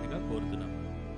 చేయవలసిందిగా కోరుతున్నాం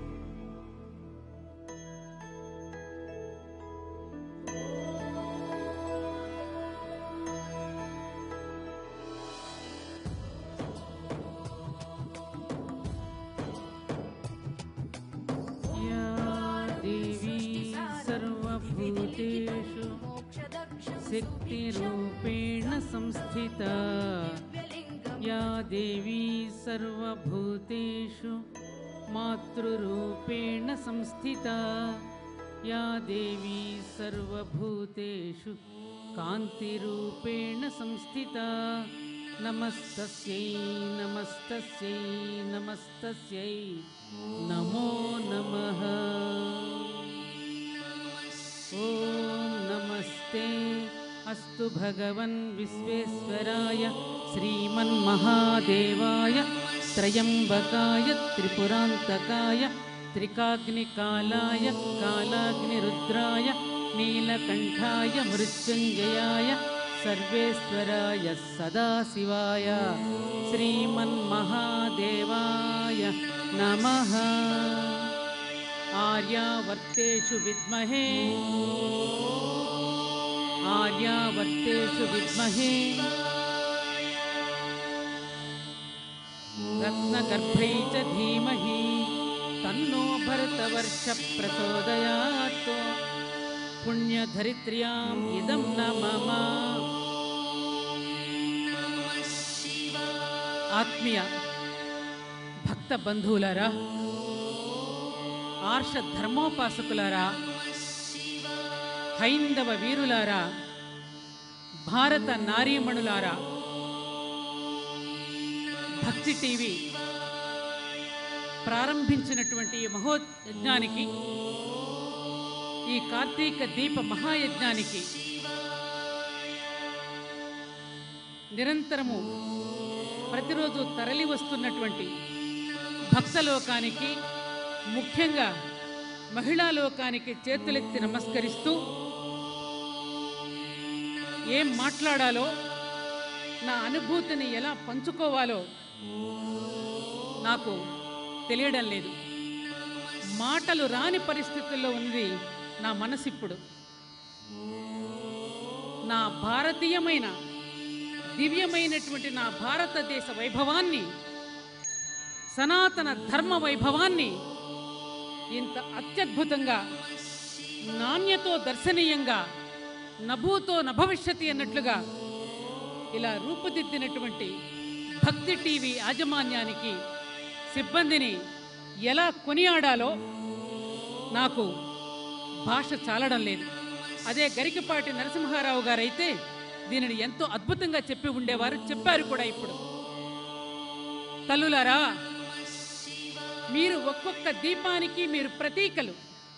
या देवी सर्वभूतेषु शक्तिरूपेण संस्थिता या देवी सर्वभूतेषु मातृरूपेण संस्थिता या देवी सर्वभूतेषु कान्तिरूपेण संस्थिता नमस्तस्यै नमस्तस्यै नमस्तस्यै नमो नमः ॐ नमस्ते अस्तु भगवन् विश्वेश्वराय श्रीमन्महादेवाय त्रयम्बकाय त्रिपुरान्तकाय त्रिकाग्निकालाय कालाग्निरुद्राय नीलकण्ठाय मृत्युञ्जयाय सर्वेश्वराय सदाशिवाय श्रीमन्महादेवाय नमः आर्यावर्तेषु विद्महे आर्यावर्तेषु विद्महे रत्नगर्भै च धीमहि तन्नो भरतवर्षप्रचोदयात् पुण्यधरित्र्याम् इदं न मम ఆత్మీయ భక్త బంధువులారా ఆర్ష ధర్మోపాసకులారా హైందవ వీరులారా భారత నారీమణులారా భక్తి టీవీ ప్రారంభించినటువంటి ఈ మహోయజ్ఞానికి ఈ కార్తీక దీప మహాయజ్ఞానికి నిరంతరము ప్రతిరోజు తరలి వస్తున్నటువంటి భక్తలోకానికి ముఖ్యంగా మహిళా లోకానికి చేతులెత్తి నమస్కరిస్తూ ఏం మాట్లాడాలో నా అనుభూతిని ఎలా పంచుకోవాలో నాకు తెలియడం లేదు మాటలు రాని పరిస్థితుల్లో ఉంది నా మనసు ఇప్పుడు నా భారతీయమైన దివ్యమైనటువంటి నా భారతదేశ వైభవాన్ని సనాతన ధర్మ వైభవాన్ని ఇంత అత్యద్భుతంగా నాణ్యతో దర్శనీయంగా నభూతో నభవిష్యతి అన్నట్లుగా ఇలా రూపుదిద్దినటువంటి భక్తి టీవీ యాజమాన్యానికి సిబ్బందిని ఎలా కొనియాడాలో నాకు భాష చాలడం లేదు అదే గరికపాటి నరసింహారావు గారైతే దీనిని ఎంతో అద్భుతంగా చెప్పి ఉండేవారు చెప్పారు కూడా ఇప్పుడు తల్లులారా మీరు ఒక్కొక్క దీపానికి మీరు ప్రతీకలు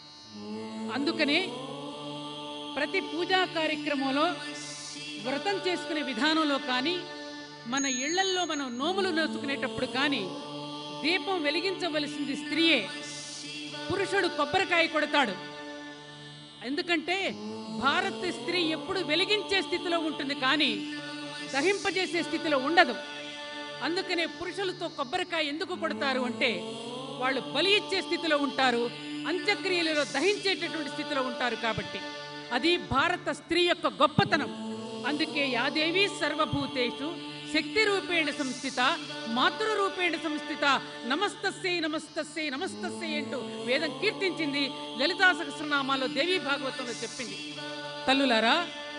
అందుకనే ప్రతి పూజా కార్యక్రమంలో వ్రతం చేసుకునే విధానంలో కానీ మన ఇళ్లల్లో మనం నోములు నోచుకునేటప్పుడు కానీ దీపం వెలిగించవలసింది స్త్రీయే పురుషుడు కొబ్బరికాయ కొడతాడు ఎందుకంటే భారత స్త్రీ ఎప్పుడు వెలిగించే స్థితిలో ఉంటుంది కానీ దహింపజేసే స్థితిలో ఉండదు అందుకనే పురుషులతో కొబ్బరికాయ ఎందుకు కొడతారు అంటే వాళ్ళు బలి ఇచ్చే స్థితిలో ఉంటారు అంత్యక్రియలలో దహించేటటువంటి స్థితిలో ఉంటారు కాబట్టి అది భారత స్త్రీ యొక్క గొప్పతనం అందుకే యాదేవి సర్వభూతేషు శక్తి రూపేణ సంస్థిత మాతృరూపేణ సంస్థిత నమస్తస్యై నమస్తస్యై నమస్తస్యై అంటూ వేదం కీర్తించింది లలితా సహస్రనామాల్లో దేవీ భాగవతంలో చెప్పింది తల్లులారా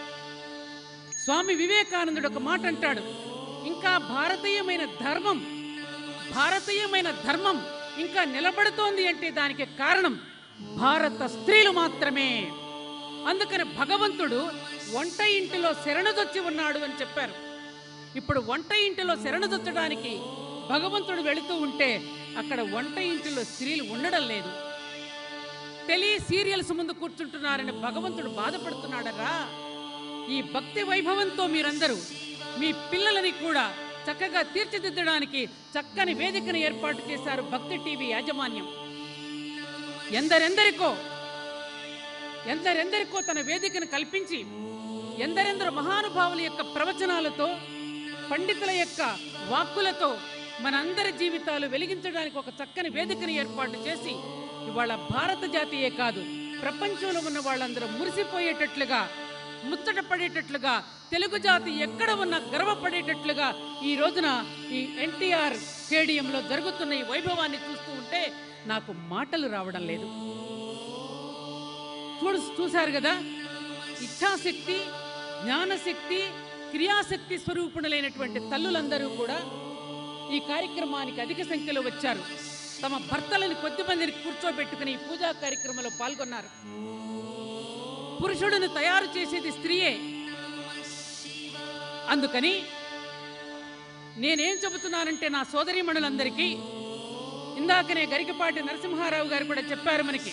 స్వామి వివేకానందుడు ఒక మాట అంటాడు ఇంకా భారతీయమైన ధర్మం భారతీయమైన ధర్మం ఇంకా నిలబడుతోంది అంటే దానికి కారణం భారత స్త్రీలు మాత్రమే అందుకని భగవంతుడు వంట ఇంటిలో శరణుదొచ్చి ఉన్నాడు అని చెప్పారు ఇప్పుడు వంట ఇంటిలో శరణుదొచ్చడానికి భగవంతుడు వెళుతూ ఉంటే అక్కడ వంట ఇంటిలో స్త్రీలు ఉండడం లేదు టెలి సీరియల్స్ ముందు కూర్చుంటున్నారని భగవంతుడు బాధపడుతున్నాడరా ఈ భక్తి వైభవంతో మీరందరూ మీ పిల్లలని కూడా చక్కగా తీర్చిదిద్దడానికి చక్కని వేదికను ఏర్పాటు చేశారు భక్తి టీవీ యాజమాన్యం ఎందరెందరికో ఎందరెందరికో తన వేదికను కల్పించి ఎందరెందరో మహానుభావుల యొక్క ప్రవచనాలతో పండితుల యొక్క వాక్కులతో మనందరి జీవితాలు వెలిగించడానికి ఒక చక్కని వేదికను ఏర్పాటు చేసి ఇవాళ భారత జాతీయే కాదు ప్రపంచంలో ఉన్న వాళ్ళందరూ మురిసిపోయేటట్లుగా ముచ్చట పడేటట్లుగా తెలుగు జాతి ఎక్కడ ఉన్నా గర్వపడేటట్లుగా ఈ రోజున ఈ ఎన్టీఆర్ స్టేడియంలో జరుగుతున్న ఈ వైభవాన్ని చూస్తూ ఉంటే నాకు మాటలు రావడం లేదు చూడు చూశారు కదా ఇచ్ఛాశక్తి జ్ఞానశక్తి క్రియాశక్తి స్వరూపుణులైనటువంటి తల్లులందరూ కూడా ఈ కార్యక్రమానికి అధిక సంఖ్యలో వచ్చారు తమ భర్తలను కొద్ది మందిని కూర్చోబెట్టుకుని ఈ పూజా కార్యక్రమంలో పాల్గొన్నారు పురుషుడిని తయారు చేసేది స్త్రీయే అందుకని నేనేం చెబుతున్నానంటే నా సోదరీమణులందరికీ ఇందాకనే గరికపాటి నరసింహారావు గారు కూడా చెప్పారు మనకి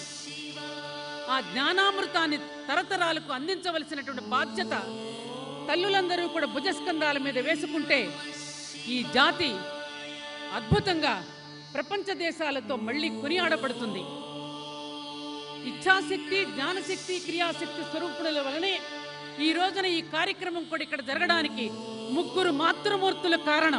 ఆ జ్ఞానామృతాన్ని తరతరాలకు అందించవలసినటువంటి బాధ్యత తల్లులందరూ కూడా భుజస్కంధాల మీద వేసుకుంటే ఈ జాతి అద్భుతంగా ప్రపంచ దేశాలతో మళ్ళీ కొనియాడబడుతుంది ఇచ్ఛాశక్తి జ్ఞానశక్తి క్రియాశక్తి స్వరూపుల వలనే ఈ రోజున ఈ కార్యక్రమం కూడా ఇక్కడ జరగడానికి ముగ్గురు మాతృమూర్తుల కారణం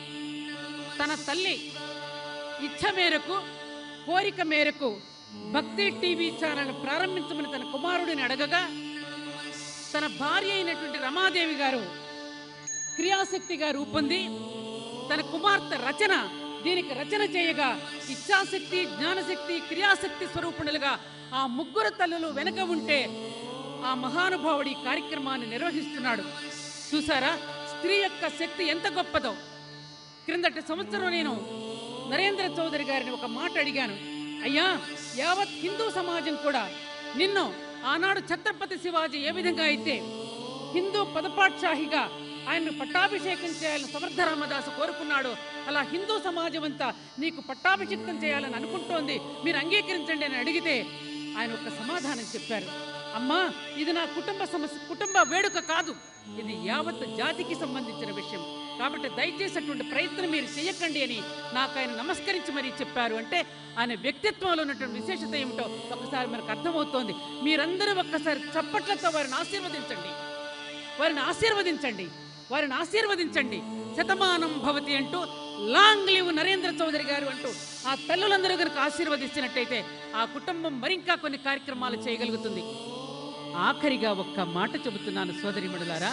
తన తల్లి ఇచ్ఛ మేరకు కోరిక మేరకు భక్తి టీవీ ఛానల్ ప్రారంభించమని తన కుమారుడిని అడగగా తన భార్య అయినటువంటి రమాదేవి గారు క్రియాశక్తిగా రూపొంది తన కుమార్తె రచన దీనికి రచన చేయగా ఇచ్ఛాశక్తి జ్ఞానశక్తి క్రియాశక్తి స్వరూపుణులుగా ఆ ముగ్గురు తల్లులు వెనక ఉంటే ఆ మహానుభావుడి ఈ కార్యక్రమాన్ని నిర్వహిస్తున్నాడు చూసారా స్త్రీ యొక్క శక్తి ఎంత గొప్పదో క్రిందటి సంవత్సరం నేను నరేంద్ర చౌదరి గారిని ఒక మాట అడిగాను అయ్యా యావత్ హిందూ సమాజం కూడా నిన్ను ఆనాడు ఛత్రపతి శివాజీ ఏ విధంగా అయితే హిందూ పదపాట్షాహిగా ఆయన్ను పట్టాభిషేకం చేయాలని సమర్థ రామదాసు కోరుకున్నాడు అలా హిందూ సమాజం అంతా నీకు పట్టాభిషిక్తం చేయాలని అనుకుంటోంది మీరు అంగీకరించండి అని అడిగితే ఆయన ఒక సమాధానం చెప్పారు అమ్మా ఇది నా కుటుంబ సమస్య కుటుంబ వేడుక కాదు ఇది యావత్ జాతికి సంబంధించిన విషయం కాబట్టి దయచేసి అటువంటి ప్రయత్నం మీరు చేయకండి అని నాకు ఆయన నమస్కరించి మరీ చెప్పారు అంటే ఆయన వ్యక్తిత్వంలో ఉన్నటువంటి విశేషత ఏమిటో ఒకసారి మనకు అర్థమవుతోంది మీరందరూ ఒక్కసారి చప్పట్లతో వారిని ఆశీర్వదించండి వారిని ఆశీర్వదించండి వారిని ఆశీర్వదించండి శతమానం భవతి అంటూ లాంగ్ లివ్ నరేంద్ర చౌదరి గారు అంటూ ఆ తల్లులందరూ కనుక ఆశీర్వదిస్తున్నట్టయితే ఆ కుటుంబం మరింకా కొన్ని కార్యక్రమాలు చేయగలుగుతుంది ఆఖరిగా ఒక్క మాట చెబుతున్నాను సోదరిమణులారా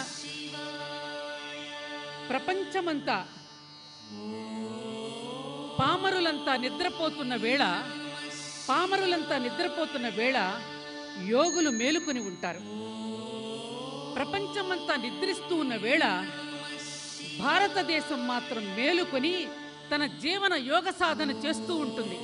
ప్రపంచమంతా పామరులంతా నిద్రపోతున్న వేళ పామరులంతా నిద్రపోతున్న వేళ యోగులు మేలుకొని ఉంటారు ప్రపంచమంతా నిద్రిస్తూ ఉన్న వేళ భారతదేశం మాత్రం మేలుకొని తన జీవన యోగ సాధన చేస్తూ ఉంటుంది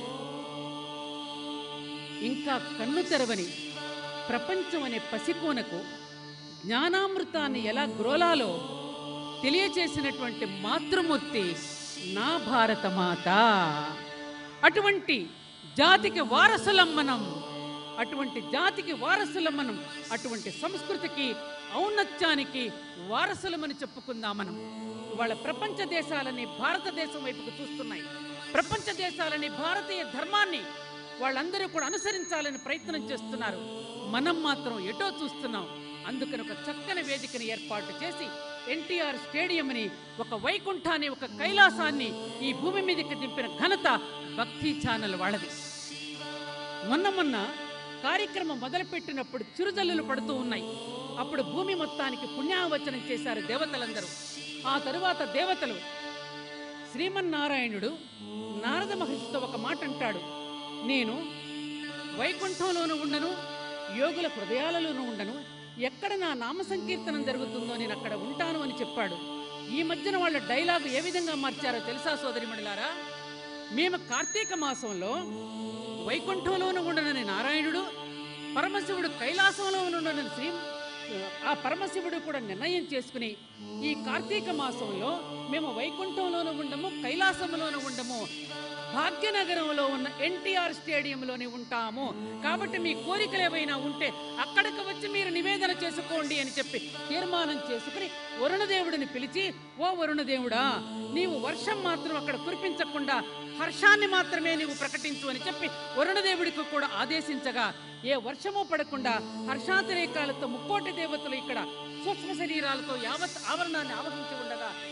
ఇంకా కన్ను తెరవని ప్రపంచం అనే పసికోనకు జ్ఞానామృతాన్ని ఎలా గ్రోలాలో తెలియచేసినటువంటి మాతృమూర్తి నా భారత మాత అటువంటి జాతికి వారసులం మనం అటువంటి జాతికి వారసులం మనం అటువంటి సంస్కృతికి ఔన్నత్యానికి వారసులమని చెప్పుకుందాం మనం ఇవాళ ప్రపంచ దేశాలని భారతదేశం వైపుకు చూస్తున్నాయి ప్రపంచ దేశాలని భారతీయ ధర్మాన్ని వాళ్ళందరూ కూడా అనుసరించాలని ప్రయత్నం చేస్తున్నారు మనం మాత్రం ఎటో చూస్తున్నాం అందుకని ఒక చక్కని వేదికని ఏర్పాటు చేసి ఎన్టీఆర్ స్టేడియంని ఒక వైకుంఠాన్ని ఒక కైలాసాన్ని ఈ భూమి మీదకి దింపిన ఘనత భక్తి ఛానల్ వాళ్ళది మొన్న మొన్న కార్యక్రమం మొదలుపెట్టినప్పుడు చిరుజల్లులు పడుతూ ఉన్నాయి అప్పుడు భూమి మొత్తానికి పుణ్యావచనం చేశారు దేవతలందరూ ఆ తరువాత దేవతలు శ్రీమన్నారాయణుడు నారద మహర్షితో ఒక మాట అంటాడు నేను వైకుంఠంలోనూ ఉండను యోగుల హృదయాలలోనూ ఉండను ఎక్కడ నా నామ సంకీర్తనం జరుగుతుందో నేను అక్కడ ఉంటాను అని చెప్పాడు ఈ మధ్యన వాళ్ళ డైలాగు ఏ విధంగా మార్చారో తెలుసా సోదరిమణులారా మేము కార్తీక మాసంలో వైకుంఠంలోనూ ఉండనని నారాయణుడు పరమశివుడు కైలాసంలో ఉండనని శ్రీ ఆ పరమశివుడు కూడా నిర్ణయం చేసుకుని ఈ కార్తీక మాసంలో మేము వైకుంఠంలోనూ ఉండము కైలాసంలోనూ ఉండము భాగ్యనగరంలో ఉన్న ఎన్టీఆర్ స్టేడియంలోనే ఉంటాము కాబట్టి మీ కోరికలు ఏవైనా ఉంటే అక్కడికి వచ్చి మీరు నివేదన చేసుకోండి అని చెప్పి తీర్మానం చేసుకుని వరుణదేవుడిని పిలిచి ఓ వరుణదేవుడా నీవు వర్షం మాత్రం అక్కడ కురిపించకుండా హర్షాన్ని మాత్రమే నీవు ప్రకటించు అని చెప్పి వరుణదేవుడికి కూడా ఆదేశించగా ఏ వర్షము పడకుండా హర్షాతిరేకాలతో ముక్కోటి దేవతలు ఇక్కడ సూక్ష్మ శరీరాలతో యావత్ ఆవరణాన్ని ఆవహించి ఉండగా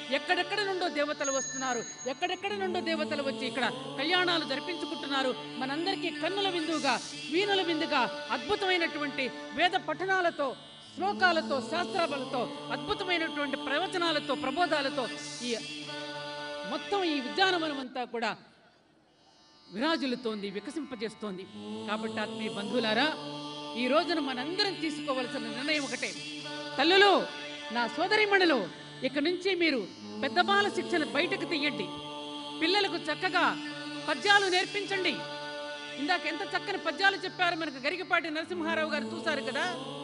ఎక్కడెక్కడ నుండో దేవతలు వస్తున్నారు ఎక్కడెక్కడ నుండో దేవతలు వచ్చి ఇక్కడ కళ్యాణాలు జరిపించుకుంటున్నారు మనందరికీ కన్నుల విందుగా వీణుల విందుగా అద్భుతమైనటువంటి వేద పఠనాలతో శ్లోకాలతో శాస్త్రాలతో అద్భుతమైనటువంటి ప్రవచనాలతో ప్రబోధాలతో ఈ మొత్తం ఈ ఉద్యానవనం అంతా కూడా విరాజులుతోంది వికసింపజేస్తోంది కాబట్టి ఆత్మీయ బంధువులారా ఈ రోజున మనందరం తీసుకోవలసిన నిర్ణయం ఒకటే తల్లులు నా సోదరిమణులు ఇక నుంచి మీరు పెద్ద బాల శిక్షణ బయటకు తీయండి పిల్లలకు చక్కగా పద్యాలు నేర్పించండి ఇందాక ఎంత చక్కని పద్యాలు చెప్పారు మనకు గరికపాటి నరసింహారావు గారు చూశారు కదా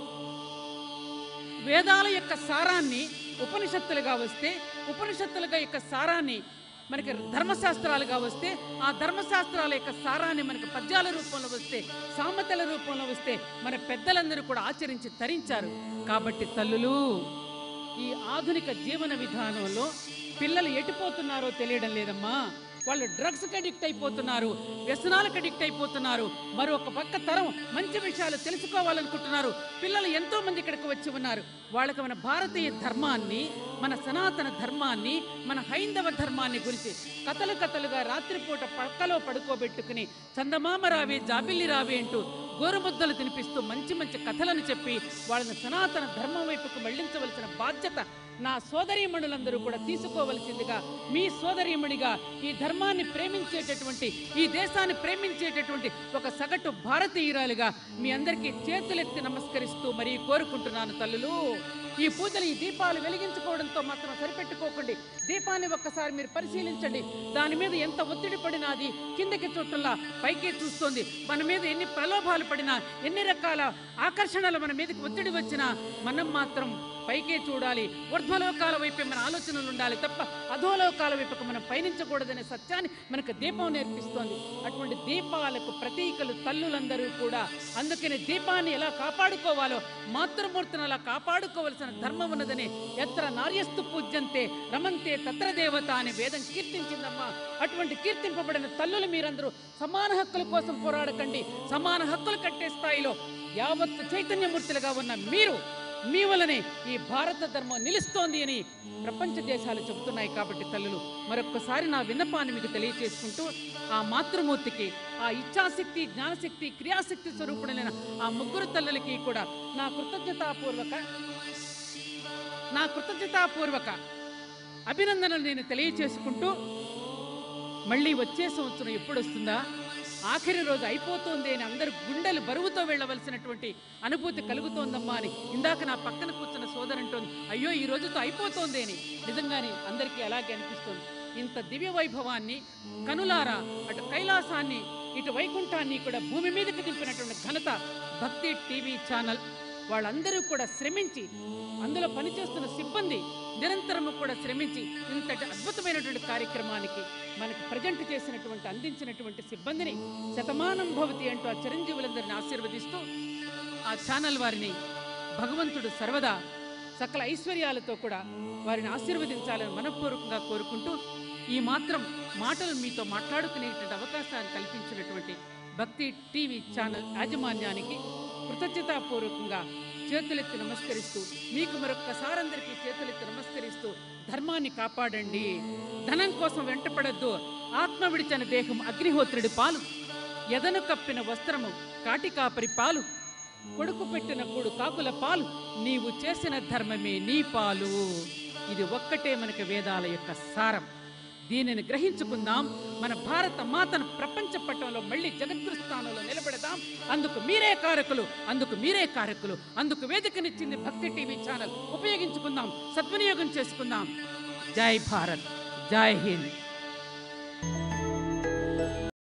వేదాల యొక్క సారాన్ని ఉపనిషత్తులుగా వస్తే ఉపనిషత్తులుగా యొక్క సారాన్ని మనకి ధర్మశాస్త్రాలుగా వస్తే ఆ ధర్మశాస్త్రాల యొక్క సారాన్ని మనకి పద్యాల రూపంలో వస్తే సామెతల రూపంలో వస్తే మన పెద్దలందరూ కూడా ఆచరించి తరించారు కాబట్టి తల్లులు ఈ ఆధునిక జీవన విధానంలో పిల్లలు ఎటుపోతున్నారో తెలియడం లేదమ్మా వాళ్ళు డ్రగ్స్కి అడిక్ట్ అయిపోతున్నారు వ్యసనాలకు అడిక్ట్ అయిపోతున్నారు మరొక పక్క తరం మంచి విషయాలు తెలుసుకోవాలనుకుంటున్నారు పిల్లలు ఎంతో మంది ఇక్కడికి వచ్చి ఉన్నారు వాళ్ళకి మన భారతీయ ధర్మాన్ని మన సనాతన ధర్మాన్ని మన హైందవ ధర్మాన్ని గురించి కథలు కథలుగా రాత్రిపూట పక్కలో పడుకోబెట్టుకుని చందమామ రావే జాబిల్లి రావే అంటూ గోరుముద్దలు తినిపిస్తూ మంచి మంచి కథలను చెప్పి వాళ్ళని సనాతన ధర్మం వైపుకు మళ్లించవలసిన బాధ్యత నా సోదరీమణులందరూ కూడా తీసుకోవలసిందిగా మీ సోదరీమణిగా ఈ ధర్మాన్ని ప్రేమించేటటువంటి ఈ దేశాన్ని ప్రేమించేటటువంటి ఒక సగటు భారతీయురాలుగా మీ అందరికీ చేతులెత్తి నమస్కరిస్తూ మరీ కోరుకుంటున్నాను తల్లులు ఈ పూజలు ఈ దీపాలు వెలిగించుకోవడంతో మాత్రం సరిపెట్టుకోకండి దీపాన్ని ఒక్కసారి మీరు పరిశీలించండి దాని మీద ఎంత ఒత్తిడి పడినాది కిందకి చుట్టల్లా పైకి చూస్తోంది మన మీద ఎన్ని ప్రలోభాలు పడినా ఎన్ని రకాల ఆకర్షణలు మన మీదకి ఒత్తిడి వచ్చినా మనం మాత్రం పైకే చూడాలి ఊర్ధ్వలోకాల వైపే మన ఆలోచనలు ఉండాలి తప్ప అధోలోకాల వైపుకు మనం పయనించకూడదనే సత్యాన్ని మనకు దీపం నేర్పిస్తోంది అటువంటి దీపాలకు ప్రతీకలు తల్లులందరూ కూడా అందుకని దీపాన్ని ఎలా కాపాడుకోవాలో మాతృమూర్తిని అలా కాపాడుకోవలసిన ధర్మం ఉన్నదని ఎత్ర నార్యస్తు పూజ్యంతే రమంతే తత్ర దేవత అని వేదం కీర్తించిందమ్మా అటువంటి కీర్తింపబడిన తల్లులు మీరందరూ సమాన హక్కుల కోసం పోరాడకండి సమాన హక్కులు కట్టే స్థాయిలో యావత్తు చైతన్యమూర్తులుగా ఉన్న మీరు మీ వలనే ఈ భారత ధర్మం నిలుస్తోంది అని ప్రపంచ దేశాలు చెబుతున్నాయి కాబట్టి తల్లులు మరొక్కసారి నా విన్నపాన్ని మీకు తెలియచేసుకుంటూ ఆ మాతృమూర్తికి ఆ ఇచ్ఛాశక్తి జ్ఞానశక్తి క్రియాశక్తి స్వరూపుడైన ఆ ముగ్గురు తల్లులకి కూడా నా కృతజ్ఞతాపూర్వక నా కృతజ్ఞతాపూర్వక అభినందనలు నేను తెలియచేసుకుంటూ మళ్ళీ వచ్చే సంవత్సరం ఎప్పుడు వస్తుందా ఆఖరి రోజు అయిపోతుంది అని అందరు గుండెలు బరువుతో వెళ్ళవలసినటువంటి అనుభూతి కలుగుతోందమ్మా అని ఇందాక నా పక్కన కూర్చున్న సోదరంటోంది అయ్యో ఈ రోజుతో అయిపోతోంది అని నిజంగానే అందరికీ అలాగే అనిపిస్తుంది ఇంత దివ్య వైభవాన్ని కనులారా అటు కైలాసాన్ని ఇటు వైకుంఠాన్ని కూడా భూమి మీదకి దింపినటువంటి ఘనత భక్తి టీవీ ఛానల్ వాళ్ళందరూ కూడా శ్రమించి అందులో పనిచేస్తున్న సిబ్బంది నిరంతరము కూడా శ్రమించి ఇంతటి అద్భుతమైనటువంటి కార్యక్రమానికి మనకు ప్రజెంట్ చేసినటువంటి అందించినటువంటి సిబ్బందిని శతమానం భవతి అంటూ ఆ చిరంజీవులందరిని ఆశీర్వదిస్తూ ఆ ఛానల్ వారిని భగవంతుడు సర్వదా సకల ఐశ్వర్యాలతో కూడా వారిని ఆశీర్వదించాలని మనఃపూర్వకంగా కోరుకుంటూ ఈ మాత్రం మాటలు మీతో మాట్లాడుకునేటువంటి అవకాశాన్ని కల్పించినటువంటి భక్తి టీవీ ఛానల్ యాజమాన్యానికి కృతజ్ఞతాపూర్వకంగా చేతులెత్తి నమస్కరిస్తూ మీకు మరొక్కసారి అందరికీ చేతులెత్తి నమస్కరిస్తూ ధర్మాన్ని కాపాడండి ధనం కోసం వెంటపడద్దు ఆత్మ విడిచిన దేహం అగ్నిహోత్రుడి పాలు ఎదను కప్పిన వస్త్రము కాటికాపరి పాలు కొడుకు పెట్టిన కూడు కాకుల పాలు నీవు చేసిన ధర్మమే నీ పాలు ఇది ఒక్కటే మనకి వేదాల యొక్క సారం దీనిని గ్రహించుకుందాం మన భారత మాతను ప్రపంచ పట్టంలో మళ్ళీ జగద్గురు స్థానంలో నిలబెడదాం అందుకు మీరే కారకులు అందుకు మీరే కారకులు అందుకు వేదికనిచ్చింది భక్తి టీవీ ఛానల్ ఉపయోగించుకుందాం సద్వినియోగం చేసుకుందాం జై భారత్ జై హింద్